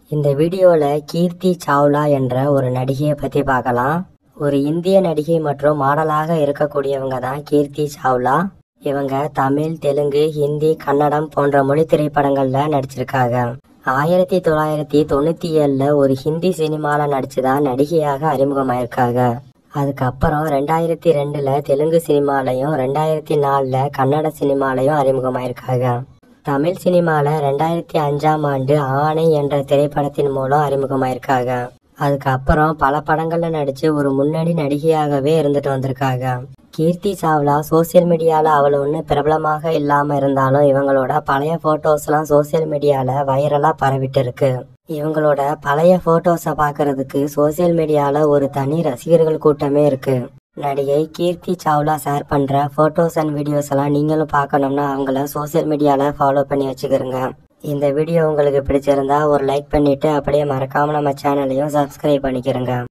இந்த வீடியோவில் கீர்த்தி சாவ்லா என்ற ஒரு நடிகையை பற்றி பார்க்கலாம் ஒரு இந்திய நடிகை மற்றும் மாடலாக இருக்கக்கூடியவங்க தான் கீர்த்தி சாவ்லா இவங்க தமிழ் தெலுங்கு ஹிந்தி கன்னடம் போன்ற மொழி திரைப்படங்கள்ல நடிச்சிருக்காங்க ஆயிரத்தி தொள்ளாயிரத்தி தொண்ணூத்தி ஏழுல ஒரு ஹிந்தி சினிமால நடிச்சுதான் நடிகையாக அறிமுகமாயிருக்காங்க அதுக்கப்புறம் ரெண்டாயிரத்தி ரெண்டுல தெலுங்கு சினிமாலையும் ரெண்டாயிரத்தி நாலுல கன்னட சினிமாலையும் அறிமுகமாயிருக்காங்க தமிழ் சினிமால ரெண்டாயிரத்தி அஞ்சாம் ஆண்டு ஆணை என்ற திரைப்படத்தின் மூலம் அறிமுகமாயிருக்காங்க அதுக்கப்புறம் பல படங்கள்ல நடிச்சு ஒரு முன்னணி நடிகையாகவே இருந்துட்டு வந்திருக்காங்க கீர்த்தி சாவ்லா சோசியல் மீடியால அவள் ஒண்ணு பிரபலமாக இல்லாம இருந்தாலும் இவங்களோட பழைய போட்டோஸ்லாம் சோசியல் மீடியால வைரலா பரவிட்டு இருக்கு இவங்களோட பழைய போட்டோஸை பார்க்கறதுக்கு சோசியல் மீடியால ஒரு தனி ரசிகர்கள் கூட்டமே இருக்கு நடிகை கீர்த்தி சாவ்லா ஷேர் பண்ற போட்டோஸ் அண்ட் வீடியோஸ் எல்லாம் நீங்களும் பார்க்கணும்னா அவங்கள சோசியல் மீடியால ஃபாலோ பண்ணி வச்சுக்கிறங்க இந்த வீடியோ உங்களுக்கு பிடிச்சிருந்தா ஒரு லைக் பண்ணிட்டு அப்படியே மறக்காம நம்ம சேனலையும் சப்ஸ்கிரைப் பண்ணிக்கிறங்க